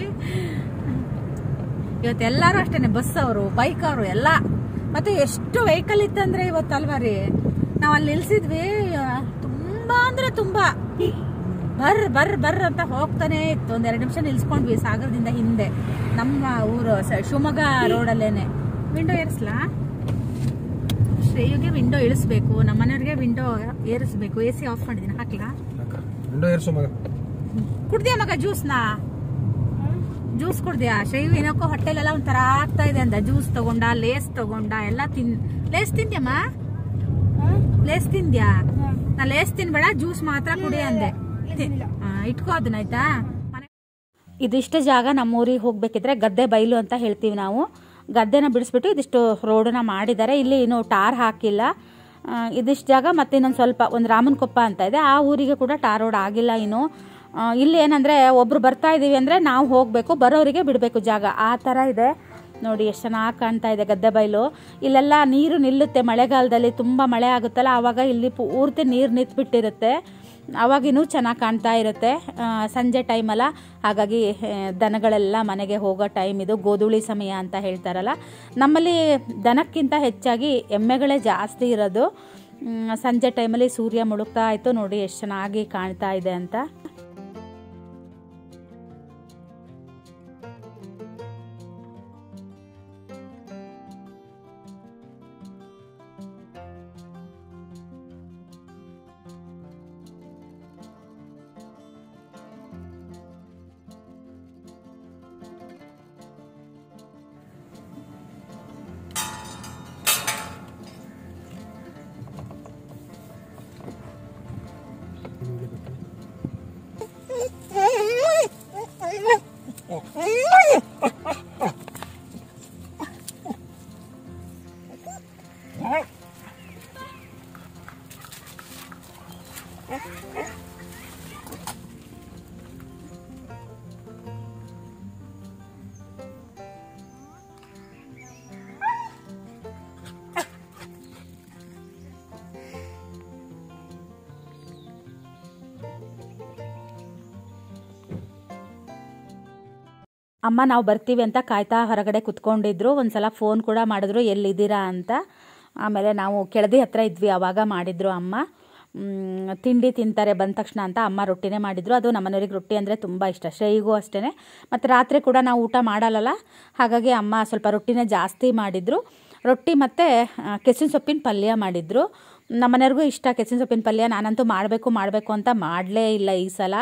ಇವತ್ತು ಎಲ್ಲರೂ ಅಷ್ಟೇನೆ ಬಸ್ ಅವರು ಬೈಕ್ ಅವರು ಎಲ್ಲ ಮತ್ತೆ ಎಷ್ಟು ವೆಹಿಕಲ್ ಇತ್ತಂದ್ರೆ ಇವತ್ತು ಅಲ್ವಾ ರೀ ನಾವು ಅಲ್ಲಿ ನಿಲ್ಸಿದ್ವಿ ಆ, ತುಂಬಾ ಅಂದ್ರೆ ತುಂಬಾ ಬರ್ರ ಬರ್ರ ಬರ್ರ ಅಂತ ಹೋಗ್ತಾನೆ ಇತ್ತು ಒಂದ್ ಎರಡು ನಿಮಿಷ ನಿಲ್ಸ್ಕೊಂಡ್ವಿ ಸಾಗರದಿಂದ ಹಿಂದೆ ನಮ್ಮ ಊರು ಸ- ಶಿವಮೊಗ್ಗ ರೋಡಲ್ಲೇನೆ ವಿಂಡೋ ಏರಿಸ್ಲಾ ಶ್ರೇಯುಗೆ ವಿಂಡೋ ಇಳಿಸ್ಬೇಕು ನಮ್ಮ ಮನೆಯವ್ರಿಗೆ ವಿಂಡೋ ಏರಿಸ್ಬೇಕು ಎ ಸಿ ಆಫ್ ಮಾಡಿದ್ದೀನಿ ಹಾಕ್ಲಾ ವಿಂಡೋ ಏರ್ಸು ಮಗ ಕುಡ್ದ್ಯಾ ಮಗ ಜ್ಯೂಸ್ನ ಜ್ಯೂಸ್ ಕುಡ್ದ್ಯಾ ಶ್ರೇಯು ಏನಕ್ಕೋ ಹೊಟ್ಟೆಲೆಲ್ಲ ಒಂಥರ ಆಗ್ತಾ ಇದೆ ಅಂದ ಜ್ಯೂಸ್ ತಗೊಂಡ ಲೇಸ್ ತಗೊಂಡ ಎಲ್ಲ ತಿನ್ ಲೇಸ್ ತಿಂದ್ಯಮ್ಮ ಲೇಸ್ ತಿಂದ್ಯಾ ನಾ ಲೇಸ್ ತಿನ್ಬೇಡ ಜ್ಯೂಸ್ ಮಾತ್ರ ಕುಡಿ ಅಂದೆ ಆ, ಇಟ್ಕೋ ಅದನ್ನ ಆಯ್ತಾ ಇದಿಷ್ಟು ಜಾಗ ನಮ್ಮೂರಿಗೆ ಹೋಗ್ಬೇಕಿದ್ರೆ ಗದ್ದೆ ಬೈಲು ಅಂತ ಹೇಳ್ತೀವಿ ನಾವು ಗದ್ದೆನ ಬಿಡಿಸ್ಬಿಟ್ಟು ಇದಿಷ್ಟು ರೋಡನ್ನ ಮಾಡಿದ್ದಾರೆ ಇಲ್ಲಿ ಇನ್ನು ಟಾರ್ ಹಾಕಿಲ್ಲ ಆ, ಇದಿಷ್ಟು ಜಾಗ ಮತ್ತೆ ಇನ್ನೊಂದು ಸ್ವಲ್ಪ ಒಂದು ರಾಮನಕೊಪ್ಪ ಅಂತ ಇದೆ ಆ ಊರಿಗೆ ಕೂಡ ಟಾರ್ ರೋಡ್ ಆಗಿಲ್ಲ ಇನ್ನು ಆ, ಇಲ್ಲಿ ಏನಂದ್ರೆ ಒಬ್ರು ಬರ್ತಾ ಇದೀವಿ ಅಂದ್ರೆ ನಾವು ಹೋಗಬೇಕು ಬರೋರಿಗೆ ಬಿಡಬೇಕು ಜಾಗ ಆ ಥರ ಇದೆ ನೋಡಿ ಎಷ್ಟು ಚೆನ್ನಾಗಿ ಕಾಣ್ತಾ ಇದೆ ಗದ್ದೆ ಬೈಲು ಇಲ್ಲೆಲ್ಲ ನೀರು ನಿಲ್ಲುತ್ತೆ ಮಳೆಗಾಲದಲ್ಲಿ ತುಂಬ ಮಳೆ ಆಗುತ್ತಲ್ಲ ಆವಾಗ ಇಲ್ಲಿ ಪೂರ್ತಿ ನೀರು ನಿಂತ್ಬಿಟ್ಟಿರುತ್ತೆ ಅವಾಗಿನೂ ಚೆನ್ನಾಗಿ ಕಾಣ್ತಾ ಇರುತ್ತೆ ಆ, ಸಂಜೆ ಟೈಮಲ್ಲ ಹಾಗಾಗಿ ಆ, ದನಗಳೆಲ್ಲ ಮನೆಗೆ ಹೋಗೋ ಟೈಮ್ ಇದು ಗೋಧೂಳಿ ಸಮಯ ಅಂತ ಹೇಳ್ತಾರಲ್ಲ ನಮ್ಮಲ್ಲಿ ದನಕ್ಕಿಂತ ಹೆಚ್ಚಾಗಿ ಎಮ್ಮೆಗಳೇ ಜಾಸ್ತಿ ಇರೋದು ಮ್, ಸಂಜೆ ಟೈಮಲ್ಲಿ ಸೂರ್ಯ ಮುಳುಗ್ತಾ ಇತ್ತು ನೋಡಿ ಎಷ್ಟು ಚೆನ್ನಾಗಿ ಕಾಣ್ತಾ ಇದೆ ಅಂತ ಅಮ್ಮ ನಾವು ಬರ್ತೀವಿ ಅಂತ ಕಾಯ್ತಾ ಹೊರಗಡೆ ಕುತ್ಕೊಂಡಿದ್ರು ಒಂದ್ಸಲ ಫೋನ್ ಕೂಡ ಮಾಡಿದ್ರು ಎಲ್ಲಿದ್ದೀರಾ ಅಂತ ಆಮೇಲೆ ನಾವು ಕೆಳದಿ ಹತ್ರ ಇದ್ವಿ ಆವಾಗ ಮಾಡಿದ್ರು ಅಮ್ಮ ಮ್, ತಿಂಡಿ ತಿಂತಾರೆ ಬಂದ ತಕ್ಷಣ ಅಂತ ಅಮ್ಮ ರೊಟ್ಟಿನೇ ಮಾಡಿದ್ರು ಅದು ನಮ್ಮನೆಯವ್ರಿಗೆ ರೊಟ್ಟಿ ಅಂದರೆ ತುಂಬ ಇಷ್ಟ ಶ್ರೇಯಿಗೂ ಅಷ್ಟೇ ಮತ್ತು ರಾತ್ರಿ ಕೂಡ ನಾವು ಊಟ ಮಾಡಲ್ಲಲ್ಲ ಹಾಗಾಗಿ ಅಮ್ಮ ಸ್ವಲ್ಪ ರೊಟ್ಟಿನೇ ಜಾಸ್ತಿ ಮಾಡಿದ್ರು ರೊಟ್ಟಿ ಮತ್ತು ಕೆಸಿನ ಸೊಪ್ಪಿನ ಪಲ್ಯ ಮಾಡಿದ್ರು ನಮ್ಮನೆಯವ್ರಿಗೂ ಇಷ್ಟ ಕೆಸಿನ ಸೊಪ್ಪಿನ ಪಲ್ಯ ನಾನಂತೂ ಮಾಡಬೇಕು ಮಾಡಬೇಕು ಅಂತ ಮಾಡಲೇ ಇಲ್ಲ ಈ ಸಲ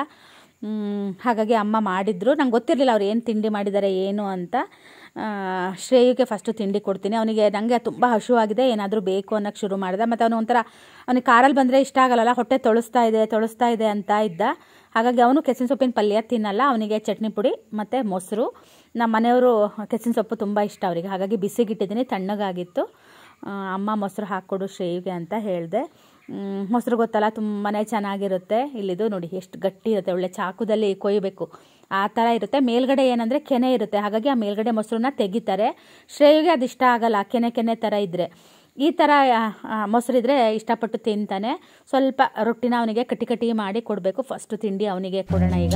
ಮ್, ಹಾಗಾಗಿ ಅಮ್ಮ ಮಾಡಿದ್ರು ನಂಗೆ ಗೊತ್ತಿರಲಿಲ್ಲ ಅವ್ರು ಏನು ತಿಂಡಿ ಮಾಡಿದ್ದಾರೆ ಏನು ಅಂತ ಆ, ಶ್ರೇಯುಗೆ ಫಸ್ಟು ತಿಂಡಿ ಕೊಡ್ತೀನಿ ಅವನಿಗೆ ನನಗೆ ತುಂಬ ಹಶುವಾಗಿದೆ ಏನಾದರೂ ಬೇಕು ಅನ್ನೋಕ್ಕೆ ಶುರು ಮಾಡಿದೆ ಮತ್ತು ಅವನು ಒಂಥರ ಅವನಿಗೆ ಕಾರಲ್ಲಿ ಬಂದರೆ ಇಷ್ಟ ಆಗಲ್ಲ ಹೊಟ್ಟೆ ತೊಳಸ್ತಾ ಇದೆ ತೊಳಸ್ತಾ ಇದೆ ಅಂತ ಇದ್ದ ಹಾಗಾಗಿ ಅವನು ಕೆಸಿನ ಸೊಪ್ಪಿನ ಪಲ್ಯ ತಿನ್ನಲ್ಲ ಅವನಿಗೆ ಚಟ್ನಿ ಪುಡಿ ಮತ್ತು ಮೊಸರು ನಮ್ಮ ಮನೆಯವರು ಕೆಸಿನ ಸೊಪ್ಪು ತುಂಬ ಇಷ್ಟ ಅವರಿಗೆ ಹಾಗಾಗಿ ಬಿಸಿಗಿಟ್ಟಿದ್ದೀನಿ ತಣ್ಣಗಾಗಿತ್ತು ಆ, ಅಮ್ಮ ಮೊಸರು ಹಾಕ್ಕೊಡು ಶ್ರೇಯುಗೆ ಅಂತ ಹೇಳಿದೆ ಮೊಸರು ಗೊತ್ತಲ್ಲ ತುಂಬಾ ಚೆನ್ನಾಗಿರುತ್ತೆ ಇಲ್ಲಿದು ನೋಡಿ ಎಷ್ಟು ಗಟ್ಟಿ ಇರುತ್ತೆ ಒಳ್ಳೆ ಚಾಕುದಲ್ಲಿ ಕೊಯ್ಯಬೇಕು ಆ ಥರ ಇರುತ್ತೆ ಮೇಲ್ಗಡೆ ಏನಂದರೆ ಕೆನೆ ಇರುತ್ತೆ ಹಾಗಾಗಿ ಆ ಮೇಲ್ಗಡೆ ಮೊಸರನ್ನ ತೆಗಿತಾರೆ ಶ್ರೇಯುಗೆ ಅದು ಇಷ್ಟ ಆಗಲ್ಲ ಕೆನೆ ಕೆನೆ ಥರ ಇದ್ದರೆ ಈ ಥರ ಆ, ಆ, ಮೊಸರಿದ್ರೆ ಇಷ್ಟಪಟ್ಟು ತಿಂತಾನೆ ಸ್ವಲ್ಪ ರೊಟ್ಟಿನ ಅವನಿಗೆ ಕಟ್ಟಿ ಕಟ್ಟಿ ಮಾಡಿ ಕೊಡಬೇಕು ಫಸ್ಟು ತಿಂಡಿ ಅವನಿಗೆ ಕೊಡೋಣ ಈಗ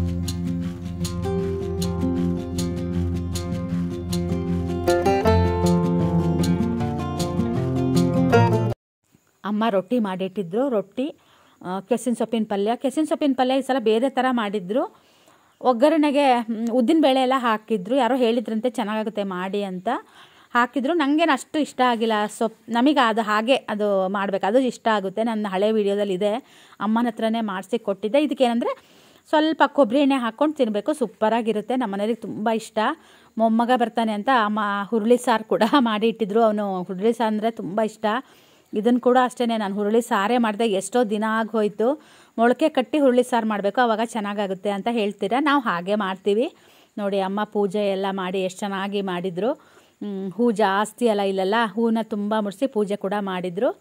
ಅಮ್ಮ ರೊಟ್ಟಿ ಮಾಡಿಟ್ಟಿದ್ರು ರೊಟ್ಟಿ ಆ, ಕೆಸಿನ ಸೊಪ್ಪಿನ ಪಲ್ಯ ಕೆಸಿನ ಸೊಪ್ಪಿನ ಪಲ್ಯ ಈ ಸಲ ಬೇರೆ ಥರ ಮಾಡಿದ್ರು ಒಗ್ಗರಣೆಗೆ ಉದ್ದಿನ ಬೇಳೆ ಎಲ್ಲ ಹಾಕಿದ್ರು ಯಾರೋ ಹೇಳಿದ್ರಂತೆ ಚೆನ್ನಾಗಾಗುತ್ತೆ ಮಾಡಿ ಅಂತ ಹಾಕಿದ್ರು ನನಗೇನು ಅಷ್ಟು ಇಷ್ಟ ಆಗಿಲ್ಲ ಸೊಪ್ಪು ನಮಗೆ ಅದು ಹಾಗೆ ಅದು ಮಾಡಬೇಕು ಅದು ಇಷ್ಟ ಆಗುತ್ತೆ ನನ್ನ ಹಳೆ ವೀಡಿಯೋದಲ್ಲಿ ಇದೆ ಅಮ್ಮನ ಹತ್ರನೇ ಮಾಡಿಸಿ ಕೊಟ್ಟಿದ್ದೆ ಇದಕ್ಕೇನೆಂದರೆ ಸ್ವಲ್ಪ ಕೊಬ್ಬರಿ ಎಣ್ಣೆ ಹಾಕ್ಕೊಂಡು ತಿನ್ನಬೇಕು ಸೂಪರಾಗಿರುತ್ತೆ ನಮ್ಮ ಮನೇಲಿಗೆ ತುಂಬ ಇಷ್ಟ ಮೊಮ್ಮಗ ಬರ್ತಾನೆ ಅಂತ ಅಮ್ಮ ಹುರುಳಿ ಸಾರು ಕೂಡ ಮಾಡಿ ಇಟ್ಟಿದ್ರು ಅವನು ಹುರುಳಿ ಸಾರು ಅಂದರೆ ತುಂಬ ಇಷ್ಟ ಇದನ್ನು ಕೂಡ ಅಷ್ಟೇ ನಾನು ಹುರುಳಿ ಸಾರೇ ಮಾಡಿದೆ ಎಷ್ಟೋ ದಿನ ಆಗೋಯ್ತು ಮೊಳಕೆ ಕಟ್ಟಿ ಹುರುಳಿ ಸಾರು ಮಾಡಬೇಕು ಆವಾಗ ಚೆನ್ನಾಗಾಗುತ್ತೆ ಅಂತ ಹೇಳ್ತೀರಾ ನಾವು ಹಾಗೆ ಮಾಡ್ತೀವಿ ನೋಡಿ ಅಮ್ಮ ಪೂಜೆ ಎಲ್ಲ ಮಾಡಿ ಎಷ್ಟು ಚೆನ್ನಾಗಿ ಮಾಡಿದರು ಹ್ಮ್, ಹೂ ಜಾಸ್ತಿ ಅಲ್ಲ ಇಲ್ಲೆಲ್ಲ ಹೂನ ತುಂಬ ಮುಡಿಸಿ ಪೂಜೆ ಕೂಡ ಮಾಡಿದರು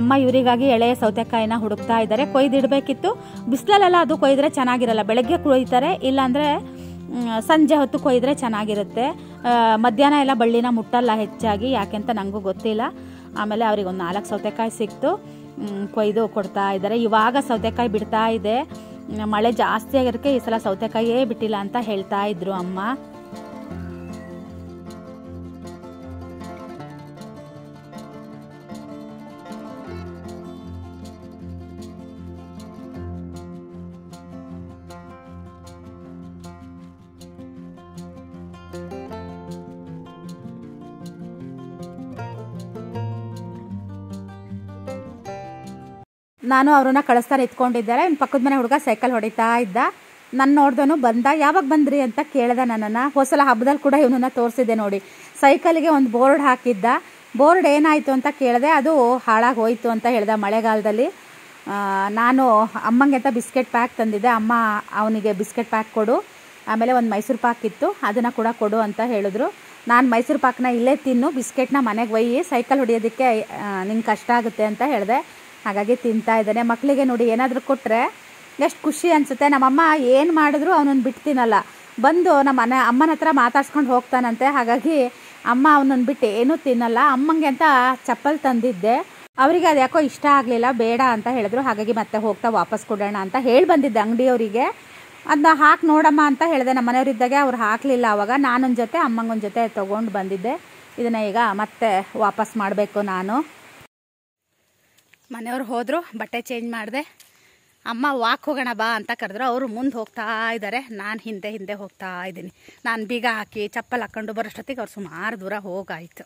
ಅಮ್ಮ ಇವರಿಗಾಗಿ ಎಳೆಯ ಸೌತೆಕಾಯಿನ ಹುಡುಕ್ತಾ ಇದ್ದಾರೆ ಕೊಯ್ದಿಡಬೇಕಿತ್ತು ಬಿಸಿಲಲ್ಲೆಲ್ಲ ಅದು ಕೊಯ್ದರೆ ಚೆನ್ನಾಗಿರಲ್ಲ ಬೆಳಗ್ಗೆ ಕೊಯ್ತಾರೆ ಇಲ್ಲಾಂದರೆ ಮ್, ಸಂಜೆ ಹೊತ್ತು ಕೊಯ್ದರೆ ಚೆನ್ನಾಗಿರುತ್ತೆ ಆ, ಮಧ್ಯಾಹ್ನ ಎಲ್ಲ ಬಳ್ಳಿನ ಮುಟ್ಟಲ್ಲ ಹೆಚ್ಚಾಗಿ ಯಾಕೆಂತ ನನಗೂ ಗೊತ್ತಿಲ್ಲ ಆಮೇಲೆ ಅವ್ರಿಗೆ ಒಂದು ನಾಲ್ಕು ಸೌತೆಕಾಯಿ ಸಿಕ್ತು ಮ್, ಕೊಯ್ದು ಕೊಡ್ತಾ ಇದ್ದಾರೆ ಇವಾಗ ಸೌತೆಕಾಯಿ ಬಿಡ್ತಾ ಇದೆ ಮ್, ಮಳೆ ಜಾಸ್ತಿ ಆಗಿರೋಕ್ಕೆ ಈ ಸಲ ಸೌತೆಕಾಯಿಯೇ ಬಿಟ್ಟಿಲ್ಲ ಅಂತ ಹೇಳ್ತಾ ಇದ್ರು ಅಮ್ಮ ನಾನು ಅವ್ರನ್ನ ಕಳಿಸ್ತಾ ನಿಂತ್ಕೊಂಡಿದ್ದಾರೆ ಇನ್ನು ಪಕ್ಕದ ಮನೆ ಹುಡುಗ ಸೈಕಲ್ ಹೊಡಿತಾ ಇದ್ದ ನನ್ನ ನೋಡ್ದನು ಬಂದ ಯಾವಾಗ ಬಂದ್ರಿ ಅಂತ ಕೇಳ್ದೆ ನನ್ನನ್ನು ಹೋಸಲ ಹಬ್ಬದಲ್ಲಿ ಕೂಡ ಇವನನ್ನ ತೋರಿಸಿದ್ದೆ ನೋಡಿ ಸೈಕಲ್ಗೆ ಒಂದು ಬೋರ್ಡ್ ಹಾಕಿದ್ದ ಬೋರ್ಡ್ ಏನಾಯಿತು ಅಂತ ಕೇಳಿದೆ ಅದು ಹಾಳಾಗಿ ಹೋಯಿತು ಅಂತ ಹೇಳ್ದೆ ಮಳೆಗಾಲದಲ್ಲಿ ಆ, ನಾನು ಅಮ್ಮಂಗೆ ಅಂತ ಬಿಸ್ಕೆಟ್ ಪ್ಯಾಕ್ ತಂದಿದ್ದೆ ಅಮ್ಮ ಅವನಿಗೆ ಬಿಸ್ಕೆಟ್ ಪ್ಯಾಕ್ ಕೊಡು ಆಮೇಲೆ ಒಂದು ಮೈಸೂರು ಪಾಕ್ ಇತ್ತು ಅದನ್ನು ಕೂಡ ಕೊಡು ಅಂತ ಹೇಳಿದ್ರು ನಾನು ಮೈಸೂರು ಪಾಕ್ನ ಇಲ್ಲೇ ತಿನ್ನು ಬಿಸ್ಕೆಟ್ನ ಮನೆಗೆ ಒಯ್ಯಿ ಸೈಕಲ್ ಹೊಡಿಯೋದಕ್ಕೆ ನಿಂಗೆ ಕಷ್ಟ ಆಗುತ್ತೆ ಅಂತ ಹೇಳಿದೆ ಹಾಗಾಗಿ ತಿಂತಾ ಇದ್ದಾನೆ ಮಕ್ಕಳಿಗೆ ನೋಡಿ ಏನಾದರೂ ಕೊಟ್ಟರೆ ಎಷ್ಟು ಖುಷಿ ಅನಿಸುತ್ತೆ ನಮ್ಮಮ್ಮ ಏನು ಮಾಡಿದ್ರು ಅವನನ್ನು ಬಿಡ್ತೀನಲ್ಲ ಬಂದು ನಮ್ಮ ಮನೆ ಅಮ್ಮನ ಹತ್ರ ಮಾತಾಡ್ಸ್ಕೊಂಡು ಹೋಗ್ತಾನಂತೆ ಹಾಗಾಗಿ ಅಮ್ಮ ಅವನನ್ನು ಬಿಟ್ಟು ಏನೂ ತಿನ್ನಲ್ಲ ಅಮ್ಮಂಗೆ ಅಂತ ಚಪ್ಪಲ್ ತಂದಿದ್ದೆ ಅವರಿಗೆ ಅದು ಯಾಕೋ ಇಷ್ಟ ಆಗಲಿಲ್ಲ ಬೇಡ ಅಂತ ಹೇಳಿದ್ರು ಹಾಗಾಗಿ ಮತ್ತೆ ಹೋಗ್ತಾ ವಾಪಸ್ ಕೊಡೋಣ ಅಂತ ಹೇಳಿ ಬಂದಿದ್ದೆ ಅಂಗಡಿಯವರಿಗೆ ಅದನ್ನ ಹಾಕಿ ನೋಡಮ್ಮ ಅಂತ ಹೇಳಿದೆ ನಮ್ಮ ಮನೆಯವರಿದ್ದಾಗೆ ಅವ್ರು ಹಾಕಲಿಲ್ಲ ಆವಾಗ ನಾನೊಂದು ಜೊತೆ ಅಮ್ಮಂಗೊಂದು ಜೊತೆ ತೊಗೊಂಡು ಬಂದಿದ್ದೆ ಇದನ್ನು ಈಗ ಮತ್ತೆ ವಾಪಸ್ ಮಾಡಬೇಕು ನಾನು ಮನೆಯವ್ರು ಹೋದರು ಬಟ್ಟೆ ಚೇಂಜ್ ಮಾಡಿದೆ ಅಮ್ಮ ವಾಕ್ ಹೋಗೋಣ ಬಾ ಅಂತ ಕರೆದ್ರು ಅವರು ಮುಂದೆ ಹೋಗ್ತಾ ಇದ್ದಾರೆ ನಾನು ಹಿಂದೆ ಹಿಂದೆ ಹೋಗ್ತಾ ಇದ್ದೀನಿ ನಾನು ಬೀಗ ಹಾಕಿ ಚಪ್ಪಲ್ ಹಾಕ್ಕೊಂಡು ಬರೋಷ್ಟೊತ್ತಿಗೆ ಅವ್ರು ಸುಮಾರು ದೂರ ಹೋಗಾಯಿತು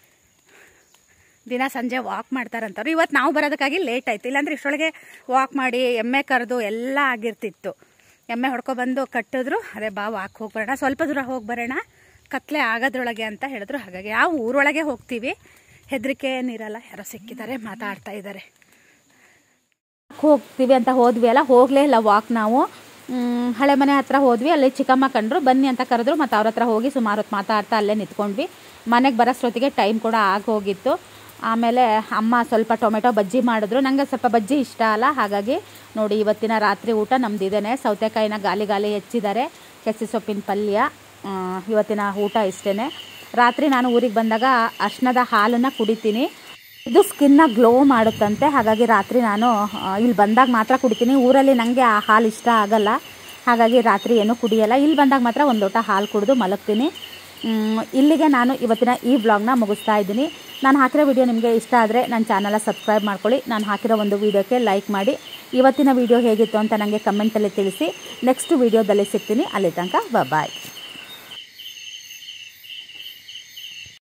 ದಿನ ಸಂಜೆ ವಾಕ್ ಮಾಡ್ತಾರಂತವ್ರು ಇವತ್ತು ನಾವು ಬರೋದಕ್ಕಾಗಿ ಲೇಟ್ ಆಯಿತು ಇಲ್ಲಾಂದ್ರೆ ಇಷ್ಟರೊಳಗೆ ವಾಕ್ ಮಾಡಿ ಎಮ್ಮೆ ಕರೆದು ಎಲ್ಲ ಆಗಿರ್ತಿತ್ತು ಎಮ್ಮೆ ಹೊಡ್ಕೊಬಂದು ಕಟ್ಟಿದ್ರು ಅದೇ ಬಾ ವಾಕ್ ಹೋಗಿ ಬರೋಣ ಸ್ವಲ್ಪ ದೂರ ಹೋಗಿ ಬರೋಣ ಕತ್ಲೆ ಆಗೋದ್ರೊಳಗೆ ಅಂತ ಹೇಳಿದ್ರು ಹಾಗಾಗಿ ಯಾವ ಊರೊಳಗೆ ಹೋಗ್ತೀವಿ ಹೆದರಿಕೆ ಏನಿರಲ್ಲ ಯಾರೋ ಸಿಕ್ಕಿದ್ದಾರೆ ಮಾತಾಡ್ತಾ ಇದ್ದಾರೆ ಹೋಗ್ತೀವಿ ಅಂತ ಹೋದ್ವಿ ಅಲ್ಲ ಹೋಗಲೇ ಇಲ್ಲ ವಾಕ್ ನಾವು ಮ್, ಹಳೆ ಮನೆ ಹತ್ರ ಹೋದ್ವಿ ಅಲ್ಲಿ ಚಿಕ್ಕಮ್ಮ ಕಂಡ್ರು ಬನ್ನಿ ಅಂತ ಕರೆದ್ರು ಮತ್ತು ಅವ್ರ ಹತ್ರ ಹೋಗಿ ಸುಮಾರು ಹೊತ್ತು ಮಾತಾಡ್ತಾ ಅಲ್ಲೇ ನಿಂತ್ಕೊಂಡ್ವಿ ಮನೆಗೆ ಬರೋಷ್ಟೊತ್ತಿಗೆ ಟೈಮ್ ಕೂಡ ಆಗೋಗಿತ್ತು ಆಮೇಲೆ ಅಮ್ಮ ಸ್ವಲ್ಪ ಟೊಮೆಟೊ ಬಜ್ಜಿ ಮಾಡಿದ್ರು ನನಗೆ ಸ್ವಲ್ಪ ಬಜ್ಜಿ ಇಷ್ಟ ಅಲ್ಲ ಹಾಗಾಗಿ ನೋಡಿ ಇವತ್ತಿನ ರಾತ್ರಿ ಊಟ ನಮ್ದು ಇದೇನೆ ಸೌತೆಕಾಯಿನ ಗಾಲಿ ಗಾಲಿ ಹೆಚ್ಚಿದ್ದಾರೆ ಕೆಸಿ ಸೊಪ್ಪಿನ ಪಲ್ಯ ಆ, ಇವತ್ತಿನ ಊಟ ಇಷ್ಟೇ ರಾತ್ರಿ ನಾನು ಊರಿಗೆ ಬಂದಾಗ ಅರ್ಶಿನದ ಹಾಲನ್ನು ಕುಡಿತೀನಿ ಇದು ಸ್ಕಿನ್ನ ಗ್ಲೋ ಮಾಡುತ್ತಂತೆ ಹಾಗಾಗಿ ರಾತ್ರಿ ನಾನು ಆ, ಇಲ್ಲಿ ಬಂದಾಗ ಮಾತ್ರ ಕುಡಿತೀನಿ ಊರಲ್ಲಿ ನನಗೆ ಆ ಹಾಲು ಇಷ್ಟ ಆಗಲ್ಲ ಹಾಗಾಗಿ ರಾತ್ರಿ ಏನೂ ಕುಡಿಯಲ್ಲ ಇಲ್ಲಿ ಬಂದಾಗ ಮಾತ್ರ ಒಂದು ಲೋಟ ಹಾಲು ಕುಡಿದು ಮಲಗ್ತೀನಿ ಮ್, ಇಲ್ಲಿಗೆ ನಾನು ಇವತ್ತಿನ ಈ ವ್ಲಾಗ್ನ ಮುಗಿಸ್ತಾ ಇದ್ದೀನಿ ನಾನು ಹಾಕಿರೋ ವಿಡಿಯೋ ನಿಮಗೆ ಇಷ್ಟ ಆದರೆ ನನ್ನ ಚಾನಲ ಸಬ್ಸ್ಕ್ರೈಬ್ ಮಾಡ್ಕೊಳ್ಳಿ ನಾನು ಹಾಕಿರೋ ಒಂದು ವಿಡಿಯೋಕ್ಕೆ ಲೈಕ್ ಮಾಡಿ ಇವತ್ತಿನ ವಿಡಿಯೋ ಹೇಗಿತ್ತು ಅಂತ ನನಗೆ ಕಮೆಂಟಲ್ಲಿ ತಿಳಿಸಿ ನೆಕ್ಸ್ಟ್ ವಿಡಿಯೋದಲ್ಲಿ ಸಿಗ್ತೀನಿ ಅಲ್ಲಿ ತನಕ ಬಾಯ್